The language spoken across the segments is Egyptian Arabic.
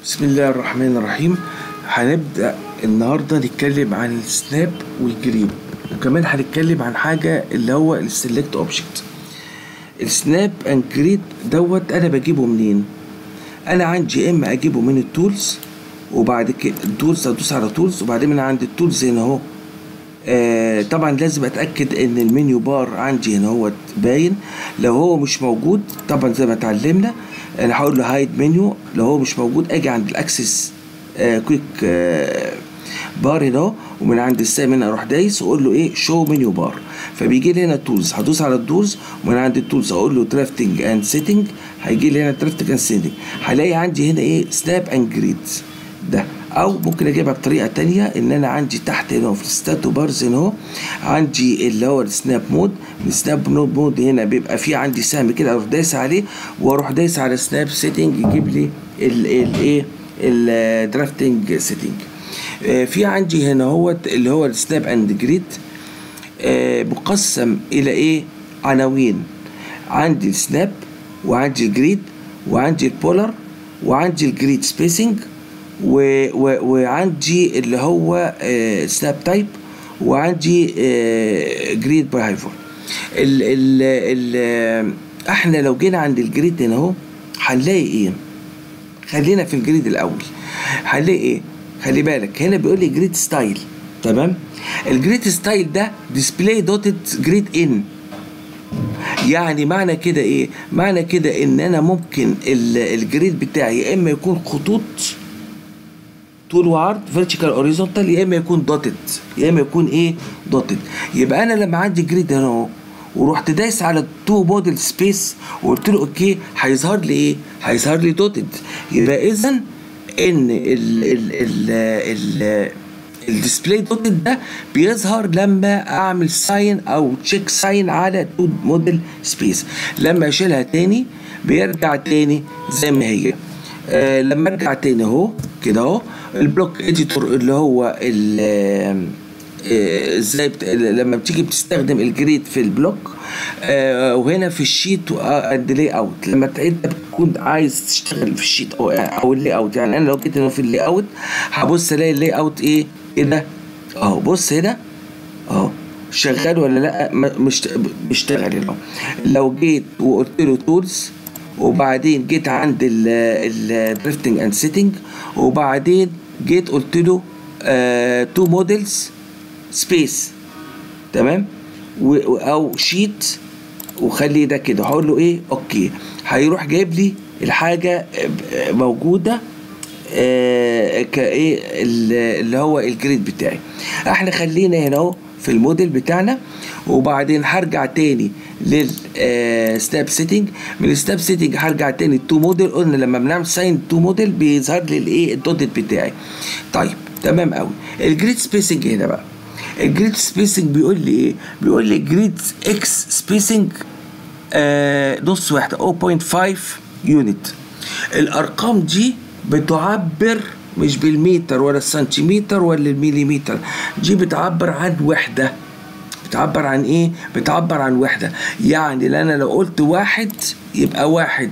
بسم الله الرحمن الرحيم هنبدأ النهاردة نتكلم عن السناب والجريب وكمان هنتكلم عن حاجة اللي هو السلكت اوبجكت السناب اند جريد دوت انا بجيبه منين انا عندي يا اما اجيبه من التولز وبعد كده التولز ادوس على تولز وبعدين من عند التولز هنا اهو آه طبعا لازم اتاكد ان المنيو بار عندي هنا هو باين لو هو مش موجود طبعا زي ما اتعلمنا انا هقول له هايد منيو لو هو مش موجود اجي عند الاكسس آه كويك آه بار هنا اهو ومن عند السام هنا اروح دايس واقول له ايه شو منيو بار فبيجي لي هنا التولز هدوس على التولز ومن عند التولز اقول له درافتنج اند سيتنج هيجي لي هنا درافتنج اند سيتنج هلاقي عندي هنا ايه سناب اند جريد ده او ممكن اجيبها بطريقه تانية ان انا عندي تحت هنا في الستاتو بارز هنا اهو عندي اللي هو السناب مود السناب مود مود هنا بيبقى فيه عندي سهم كده اروح دايس عليه واروح دايس على سناب سيتنج يجيب لي الايه الدرافتنج سيتنج في عندي هنا هو اللي هو السناب اند جريد مقسم الى ايه عناوين عندي السناب وعندي الجريد وعندي البولر وعندي الجريد سبيسنج و و وعندي اللي هو آه سناب تايب وعندي آه جريد بيهايفر ال ال ال احنا لو جينا عند الجريد هنا اهو هنلاقي ايه خلينا في الجريد الاول هنلاقي ايه خلي بالك هنا بيقول لي جريد ستايل تمام الجريد ستايل ده ديسبلاي دوتد جريد ان يعني معنى كده ايه معنى كده ان انا ممكن الجريد بتاعي يا اما يكون خطوط طول وعرض فيرتيكال اوريزونتال يا اما يكون دوتد يا اما يكون ايه دوتد يبقى انا لما عندي جريد هنا اهو ورحت دايس على التو موديل سبيس وقلت له اوكي هيظهر لي ايه هيظهر لي دوتد يبقى اذا ان ال ال ال ال الديسبلاي دوتد ده بيظهر لما اعمل ساين او تشيك ساين على تو موديل سبيس لما اشيلها تاني بيرجع تاني زي ما هي آه لما ارجع تاني اهو كده اهو البلوك اديتور اللي هو ازاي بت... لما بتيجي بتستخدم الجريد في البلوك آه وهنا في الشيت الديلي اوت لما انت بتكون عايز تشتغل في الشيت او او اللي اوت يعني انا لو جيت هنا في اللي اوت هبص الاقي اللي اوت ايه ايه ده اهو بص هنا اهو شغال ولا لا مش بيشتغل اهو لو جيت وقلت له تولز وبعدين جيت عند الدريفتنج اند سيتنج وبعدين جيت قلت له تو موديلز سبيس تمام او شيت وخلي ده كده هقول له ايه اوكي هيروح جايب لي الحاجه موجوده آه كايه اللي هو الجريد بتاعي احنا خلينا هنا اهو في الموديل بتاعنا وبعدين هرجع تاني للسناب سيتنج من السناب سيتنج هرجع تاني التو موديل قلنا لما بنعمل ساين تو موديل بيظهر لي الايه الدوتد بتاعي طيب تمام قوي الجريد سبيسنج هنا بقى الجريد سبيسنج بيقول لي ايه بيقول لي جريد اكس سبيسنج آه نص واحده 0.5 يونت الارقام دي بتعبر مش بالمتر ولا السنتيمتر ولا المليمتر دي بتعبر عن وحده بتعبر عن ايه بتعبر عن وحده يعني انا لو قلت واحد يبقى واحد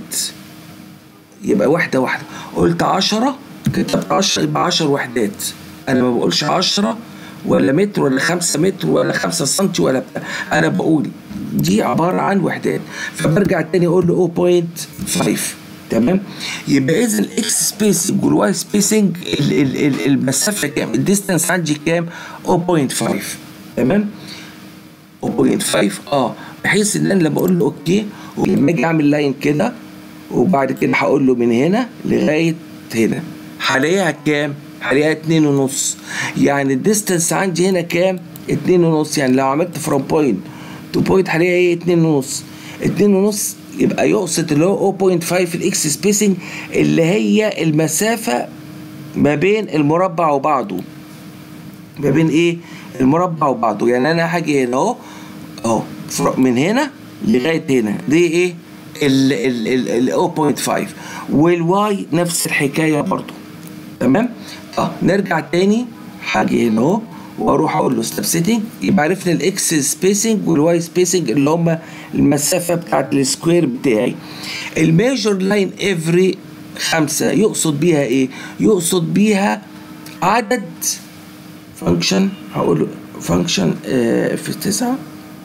يبقى وحده واحده قلت عشرة كتبت عشرة يبقى عشر وحدات انا ما بقولش عشرة ولا متر ولا خمسة متر ولا خمسة سنتي ولا بتاع انا بقول دي عبارة عن وحدات فبرجع تاني اقول له 0.5 تمام يبقى اذا الاكس سبيسنج والواي سبيسنج المسافه كام الديستانس عندي كام 0.5 تمام 0.5 اه بحيث ان انا لما اقول له اوكي ولما اجي اعمل لاين كده وبعد كده هقول له من هنا لغايه هنا هلاقيها كام هلاقيها اتنين ونص يعني الديستانس عندي هنا كام اتنين ونص يعني لو عملت فروم بوينت تو بوينت هلاقيها ايه اتنين ونص اتنين ونص يبقى يقصد اللي هو 0.5 الاكس سبيسنج اللي هي المسافة ما بين المربع وبعضه ما بين ايه المربع وبعضه يعني انا هاجي هنا اهو اهو من هنا لغاية هنا دي ايه ال ال 0.5 والواي نفس الحكاية برضو تمام اه نرجع تاني هاجي هنا اهو واروح اقول له ستيب سيتنج يبقى عرفنا الاكس سبيسنج والواي سبيسنج اللي هم المسافه بتاعت السكوير بتاعي الميجر لاين افري خمسة يقصد بيها ايه يقصد بيها عدد فانكشن هقول فانكشن في تسعة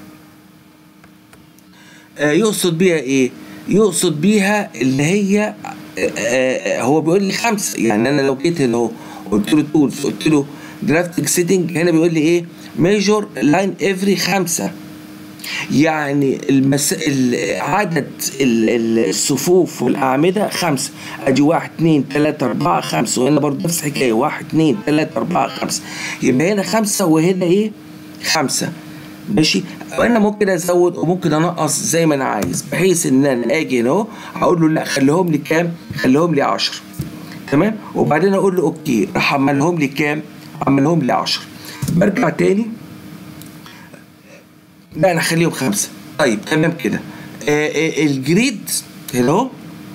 آه، يقصد بيها ايه يقصد بيها اللي هي آه، آه، هو بيقول لي خمسة يعني انا لو جيت هنا اهو قلت له تولز قلت له درافتنج سيتنج هنا بيقول لي ايه ميجور لاين افري خمسة يعني المس... ال- عدد ال- ال- الصفوف والأعمدة خمسة أدي واحد اتنين تلاتة أربعة خمسة وهنا برضه نفس الحكاية واحد اتنين تلاتة أربعة خمسة يبقى هنا خمسة وهنا إيه خمسة ماشي وانا ممكن ازود وممكن انقص زي ما انا عايز بحيث ان انا اجي هنا اهو هقول له لا خليهم لي كام خليهم لي 10 تمام وبعدين اقول له اوكي راح عملهم لي كام عملهم لي 10 برجع تاني لا انا اخليهم خمسه طيب تمام كده آه آه الجريد هنا اهو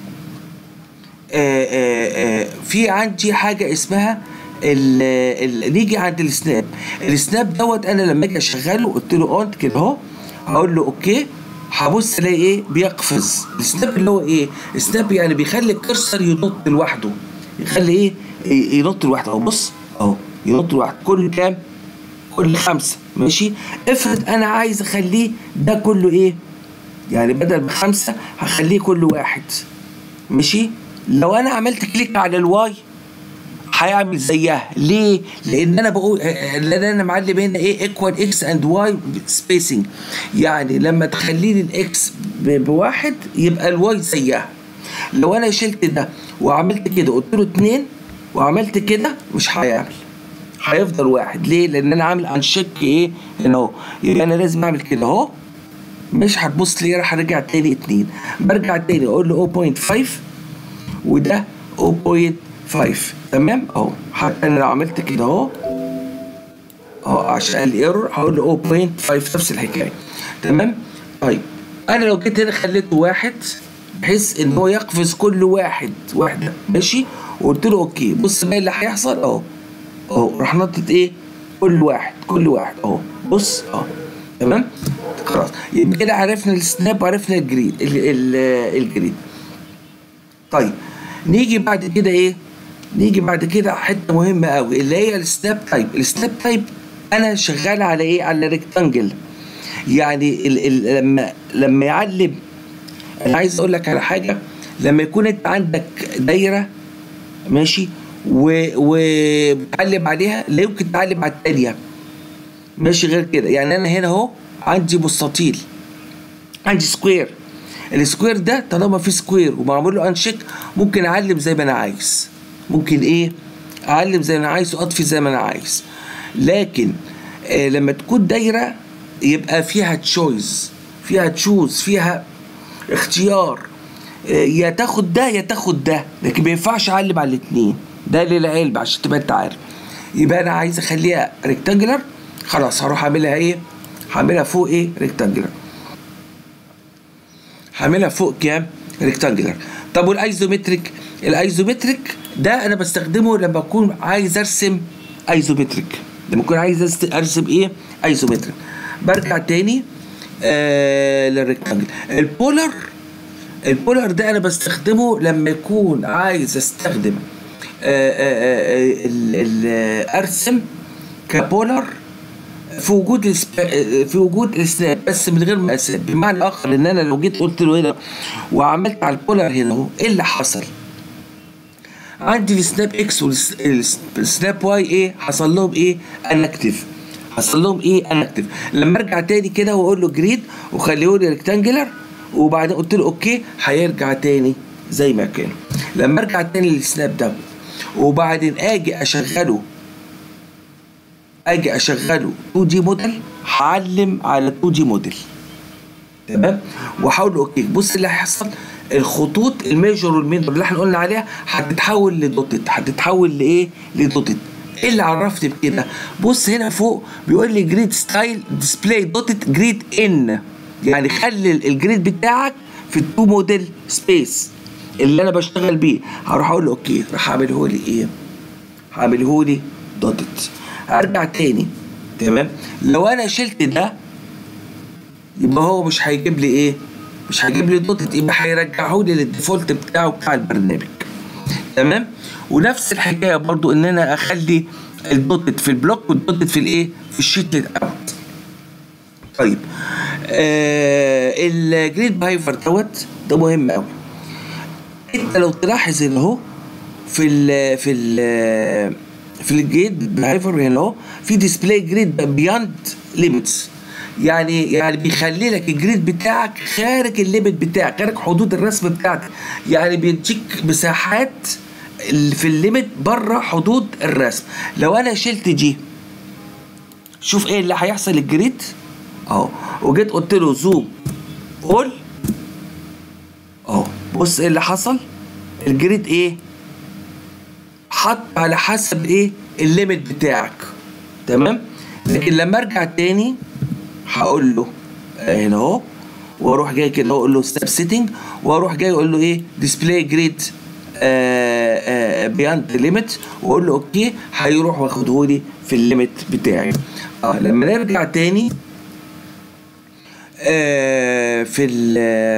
آه، آه، آه، في عندي حاجه اسمها ال ال نيجي عند السناب السناب دوت انا لما اجي اشغله قلت له اون كده اهو هقول له اوكي هبص الاقي ايه بيقفز السناب اللي هو ايه السناب يعني بيخلي الكرسر ينط لوحده يخلي ايه ي- ينط لوحده اهو بص اهو ينط لوحده كل كام كل خمسه ماشي افرض انا عايز اخليه ده كله ايه يعني بدل بخمسه هخليه كل واحد ماشي لو انا عملت كليك على الواي هيعمل زيها ليه؟ لان انا بقول لان انا معلم هنا ايه ايكوال اكس اند واي سبيسنج يعني لما تخلي لي الاكس ب- بواحد يبقى الواي زيها لو انا شلت ده وعملت كده قلت له اتنين وعملت كده مش هيعمل هيفضل واحد ليه؟ لان انا عامل انشيك ايه هنا اهو يبقى انا لازم اعمل كده اهو مش هتبص لي راح ارجع تاني اتنين برجع تاني اقول له 0.5 وده 0.5 تمام اهو حتى انا لو عملت كده اهو اهو عشان الايرور هقول له 0.5 نفس الحكايه تمام طيب انا لو جيت هنا خليته واحد بحيث ان هو يقفز كل واحد واحده ماشي وقلت له اوكي بص بقى اللي هيحصل اهو اهو راح نطت ايه كل واحد كل واحد اهو بص اهو تمام خلاص يبقى كده عرفنا السناب وعرفنا الجريد ال- ال- الجريد طيب نيجي بعد كده ايه نيجي بعد كده حته مهمه قوي اللي هي السناب تايب السناب تايب انا شغال على ايه على ريكتانجل يعني ال ال لما لما يعلم انا عايز اقول لك على حاجه لما يكون انت عندك دايره ماشي و وبتعلم عليها لا يمكن تعلم على التانيه ماشي غير كده يعني انا هنا اهو عندي مستطيل عندي سكوير السكوير ده طالما في سكوير ومعمول له انشيك ممكن اعلم زي ما انا عايز ممكن ايه اعلم زي ما انا عايز واطفي زي ما انا عايز لكن آه لما تكون دايره يبقى فيها تشويز فيها تشوز فيها اختيار آه يا تاخد ده يا تاخد ده لكن ما ينفعش اعلم على الاثنين ده للعلم عشان تبقى انت عارف يبقى انا عايز اخليها ريكتانجلر خلاص هروح اعملها ايه هعملها فوق ايه ريكتانجلر هعملها فوق كام ريكتانجلر طب والايزومتريك الايزومتريك ده انا بستخدمه لما اكون عايز ارسم ايزومتريك لما اكون عايز أست- ارسم ايه ايزومتريك برجع تاني آه للريكتانجل البولر البولر ده انا بستخدمه لما يكون عايز استخدم آه آه آه ال- ال- ارسم كبولر في وجود السب... في وجود السناب بس من غير مقاسات بمعنى اخر ان انا لو جيت قلت له هنا وعملت على البولر هنا اهو ايه اللي حصل؟ عندي السناب اكس والسناب واي ايه حصل لهم ايه؟ انكتيف حصل لهم ايه؟ انكتيف لما ارجع تاني كده واقول له جريد وخليه لي ريكتانجلر وبعدين قلت له اوكي هيرجع تاني زي ما كان لما ارجع تاني للسناب ده وبعدين اجي اشغله اجي اشغله 2 دي موديل هعلم على 2 دي موديل تمام واحاول اوكي بص اللي هيحصل الخطوط الميجور والمينور اللي احنا قلنا عليها هتتحول لدوتد هتتحول لايه لدوتد ايه اللي عرفني بكده بص هنا فوق بيقول لي جريد ستايل ديسبلاي دوتد جريد ان يعني خلي الجريد بتاعك في التو موديل سبيس اللي انا بشتغل بيه هروح اقول له اوكي راح اعمله لي ايه هعمله لي دوتد ارجع تاني تمام لو انا شلت ده يبقى هو مش هيجيب لي ايه مش هيجيب لي دوتد يبقى هيرجعه لي للديفولت بتاعه بتاع البرنامج تمام ونفس الحكايه برضو ان انا اخلي الدوتد في البلوك والدوتد في الايه في الشيت اوت طيب آه الجريد بايفر دوت ده مهم قوي انت لو تلاحظ ان اهو في ال في ال في الجريد بايفر هنا اهو في ديسبلاي جريد بياند ليميتس يعني يعني بيخلي لك الجريد بتاعك خارج الليميت بتاعك خارج حدود الرسم بتاعتك يعني بيديك مساحات ال- في الليميت بره حدود الرسم لو انا شلت دي شوف ايه اللي هيحصل الجريد اهو وجيت قلت له زوم اول اهو بص ايه اللي حصل الجريد ايه حط على حسب ايه الليميت بتاعك تمام لكن لما ارجع تاني هقول له آه، هنا اهو واروح جاي كده اقول له ستيب سيتنج واروح جاي اقول له ايه ديسبلاي جريد بياند ليميت واقول له اوكي هيروح واخده لي في الليميت بتاعي اه لما نرجع تاني آه في ال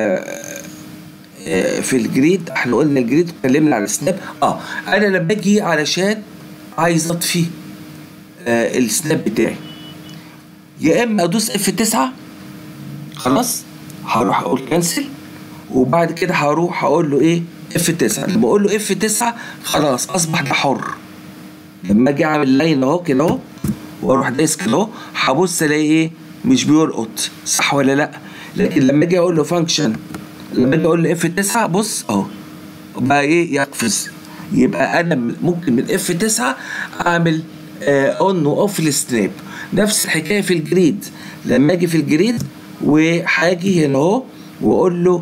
آه، في الجريد احنا قلنا الجريد اتكلمنا على السناب اه انا لما اجي علشان عايز اطفي آه السناب بتاعي يا اما ادوس اف 9 خلاص هروح اقول كنسل وبعد كده هروح اقول له ايه اف 9 لما اقول له اف 9 خلاص اصبح ده حر لما اجي اعمل لاين اهو كده اهو واروح دايس كده اهو هبص الاقي ايه مش بيلقط صح ولا لا لكن لما اجي اقول له فانكشن لما اجي اقول له اف 9 بص اهو بقى ايه يقفز يبقى انا من- ممكن من اف 9 اعمل اون واوف السناب نفس الحكايه في الجريد لما اجي في الجريد وهاجي هنا اهو واقول له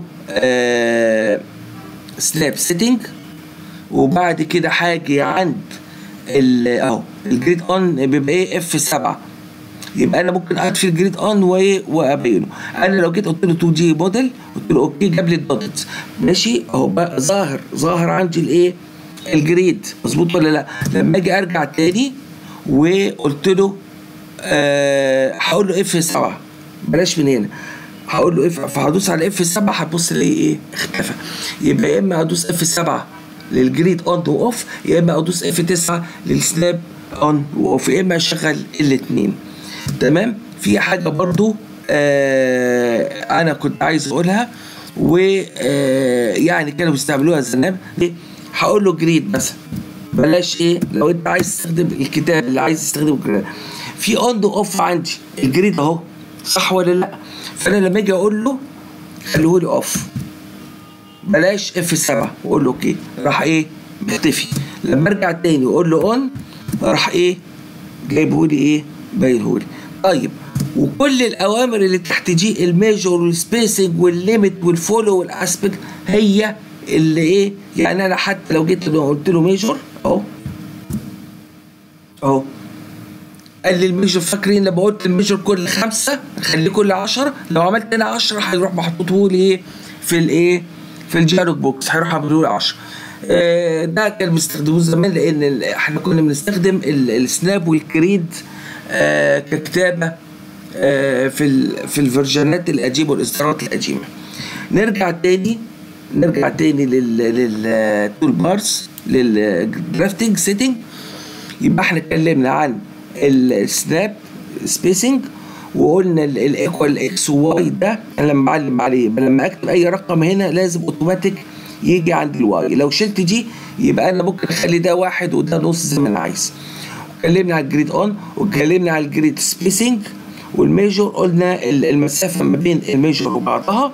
سناب سيتنج وبعد كده هاجي عند ال- اهو الجريد اون بيبقى ايه اف 7 يبقى انا ممكن اطفي الجريد اون وايه وابينه انا لو جيت قلت له 2 دي موديل قلت له اوكي جاب لي الدوتس ماشي اهو بقى ظاهر ظاهر عندي الايه الجريد مظبوط ولا لا لما اجي ارجع تاني وقلت له آه هقول له اف 7 بلاش من هنا هقول له اف فهدوس على اف 7 هتبص الاقي ايه اختفى يبقى يا اما ادوس اف 7 للجريد اون واوف يا اما ادوس اف 9 للسناب اون واوف يا اما اشغل الاثنين تمام في حاجه برضو آه انا كنت عايز اقولها و آه يعني كانوا بيستعملوها زمان ليه؟ هقول له جريد مثلا بلاش ايه لو انت عايز تستخدم الكتاب اللي عايز تستخدم الكتاب في اون اوف عندي الجريد اهو صح ولا لا فانا لما اجي اقول له خليه لي اوف بلاش اف 7 واقول له اوكي راح ايه مختفي لما ارجع تاني واقول له اون راح ايه جايبه لي ايه باينه لي طيب وكل الاوامر اللي تحت دي الميجور والسبيسنج والليميت والفولو والاسبكت هي اللي ايه يعني انا حتى لو جيت له قلت له ميجور اهو اهو قال لي الميجر فاكرين لما قلت الميجر كل خمسه خليه كل 10 لو عملت هنا 10 هيروح محطوطه لي ايه في الايه في الجالوج بوكس هيروح عامله لي 10 آه، ده كان بيستخدموه زمان لان ال- احنا كنا بنستخدم ال- السناب والكريد آه، ككتابه آه، في ال- في الفيرجنات القديمه والاصدارات القديمه نرجع تاني نرجع تاني لل للتول بارز للجرافتنج سيتنج يبقى احنا اتكلمنا عن السناب سبيسنج وقلنا الايكوال اكس وواي ده انا لما بعلم عليه يبقى لما اكتب اي رقم هنا لازم اوتوماتيك يجي عند الواي لو شلت دي يبقى انا ممكن اخلي ده واحد وده نص زي ما انا عايز اتكلمنا على الجريد اون واتكلمنا على الجريد سبيسنج والميجور قلنا ال- المسافه ما بين الميجور وبعضها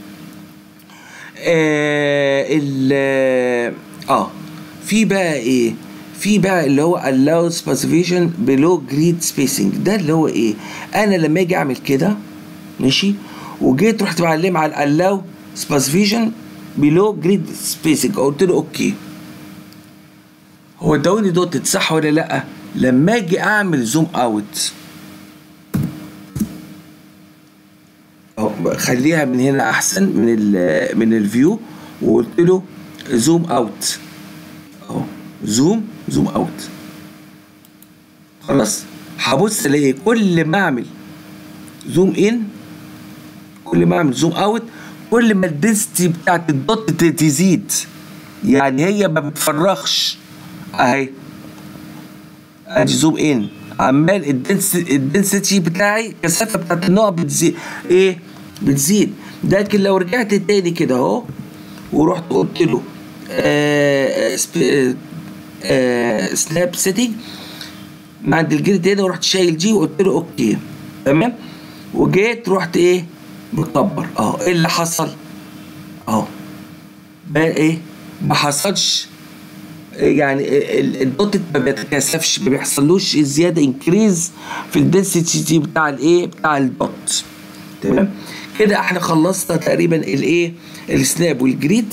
آه ال اه في بقى ايه في بقى اللي هو allow specification below grid spacing ده اللي هو ايه انا لما اجي اعمل كده ماشي وجيت رحت معلم على allow specification below grid spacing قلت له اوكي هو ادوني دوت صح ولا لا لما اجي اعمل زوم اوت أهو خليها من هنا احسن من ال من الفيو وقلت له زوم اوت اهو زوم زوم اوت خلاص هبص الاقي كل ما اعمل زوم ان كل ما اعمل زوم اوت كل ما الدنسيتي بتاعت الدوت ت- تزيد يعني هي ما بتفرغش اهي ادي زوم ان عمال الدنس الدنسيتي بتاعي الكثافه بتاعت النقط بتزيد ايه بتزيد لكن لو رجعت تاني كده اهو ورحت قلت له آه سب- آه سناب سيتنج عند الجريد هنا ورحت شايل جي وقلت له اوكي تمام وجيت رحت ايه مكبر اهو ايه اللي حصل اهو بقى ايه ما حصلش يعني ال- الدوت ما بيتكثفش ما بيحصلوش زياده انكريز في الدنسيتي بتاع الايه بتاع الدوت تمام كده احنا خلصنا تقريبا الايه السناب والجريد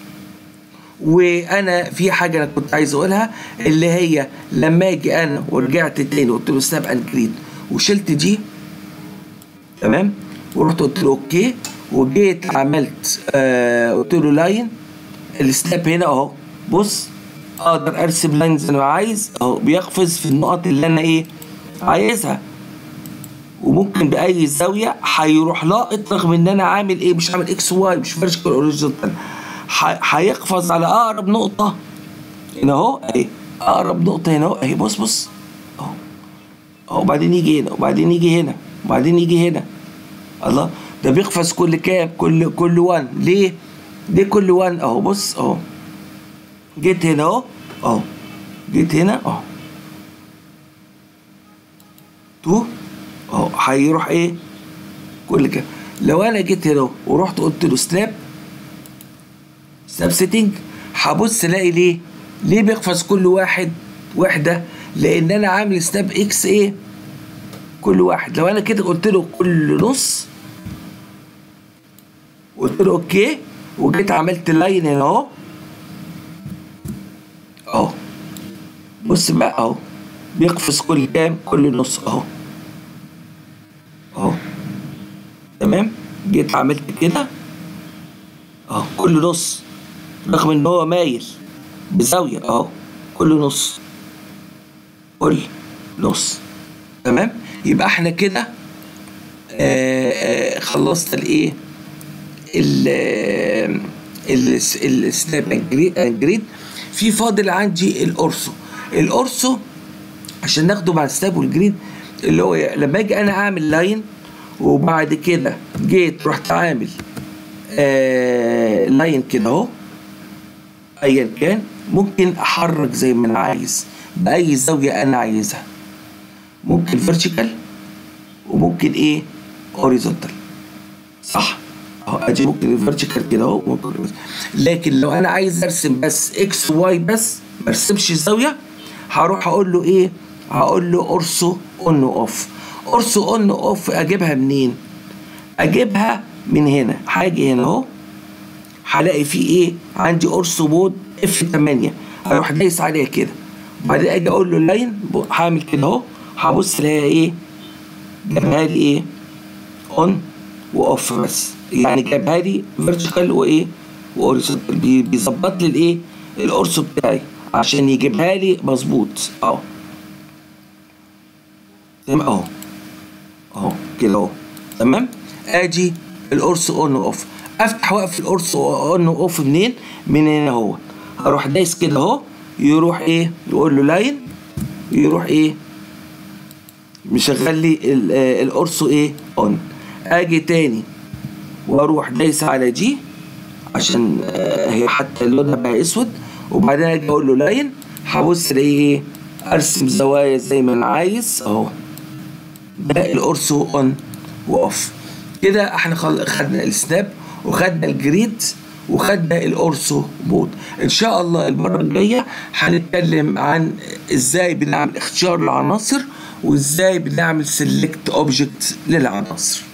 وانا في حاجه انا كنت عايز اقولها اللي هي لما اجي انا ورجعت تاني قلت له سناب اند جريد وشلت دي تمام ورحت قلت له اوكي وجيت عملت آه قلت له لاين السناب هنا اهو بص اقدر ارسم لاين زي ما عايز اهو بيقفز في النقط اللي انا ايه عايزها وممكن باي زاويه هيروح لاقط رغم ان انا عامل ايه مش عامل اكس واي مش فيرتيكال اوريزونتال هيقفز على اقرب نقطه هنا اهو اهي اقرب نقطه هنا اهو اهي بص بص اهو اهو وبعدين يجي هنا وبعدين يجي هنا وبعدين يجي هنا الله ده بيقفز كل كام كل كل 1 ليه ليه كل 1 اهو بص اهو جيت هنا اهو اهو جيت هنا اهو تو اهو هيروح ايه كل كده لو انا جيت هنا اهو ورحت قلت له سناب سناب سيتنج هبص الاقي ليه ليه بيقفز كل واحد وحده لان انا عامل سناب اكس ايه كل واحد لو انا كده قلت له كل نص قلت له اوكي وجيت عملت لاين هنا اهو اهو بص بقى اهو بيقفز كل كام كل نص اهو اهو تمام جيت عملت كده اهو كل نص رغم ان هو مايل بزاويه اهو كل نص كل نص تمام يبقى احنا كده آه آه خلصنا الايه ال- ال- السناب اند جريد في فاضل عندي الأورسو الأورسو عشان ناخده مع السناب والجريد اللي هو لما اجي انا اعمل لاين وبعد كده جيت رحت عامل آه لاين كده اهو ايا كان ممكن احرك زي ما انا عايز باي زاويه انا عايزها ممكن فيرتيكال وممكن ايه هوريزونتال صح اهو ادي ممكن فيرتيكال كده اهو ممكن لكن لو انا عايز ارسم بس اكس واي بس ما ارسمش الزاويه هروح اقول له ايه هقول له اورسو اون اوف اورسو اون اوف اجيبها منين اجيبها من هنا هاجي هنا اهو هلاقي فيه ايه عندي اورسو مود اف 8 هروح دايس عليها كده وبعدين اجي اقول له لاين هعمل كده اهو هبص الاقي ايه جابها لي ايه اون واوف بس يعني جابها لي فيرتيكال وايه وهوريزونتال بي- بيظبط لي الايه القرص بتاعي عشان يجيبها لي مظبوط اهو تمام اهو اهو كده اهو تمام ادي القرص اون واوف افتح واقف القرص اون واوف منين من هنا اهو هروح دايس كده اهو يروح ايه يقول له لاين يروح ايه مشغل لي ال- آه، القرص ايه اون اجي تاني واروح دايس على جي عشان آه، هي حتى لونها بقى اسود وبعدين اجي اقول له لاين هبص الاقي ايه ارسم زوايا زي ما انا عايز اهو ده القرص اون واوف كده احنا خل... خدنا السناب وخدنا الجريد وخدنا الأورسو مود ان شاء الله المره الجايه هنتكلم عن ازاي بنعمل اختيار العناصر وازاي بنعمل سيلكت اوبجكت للعناصر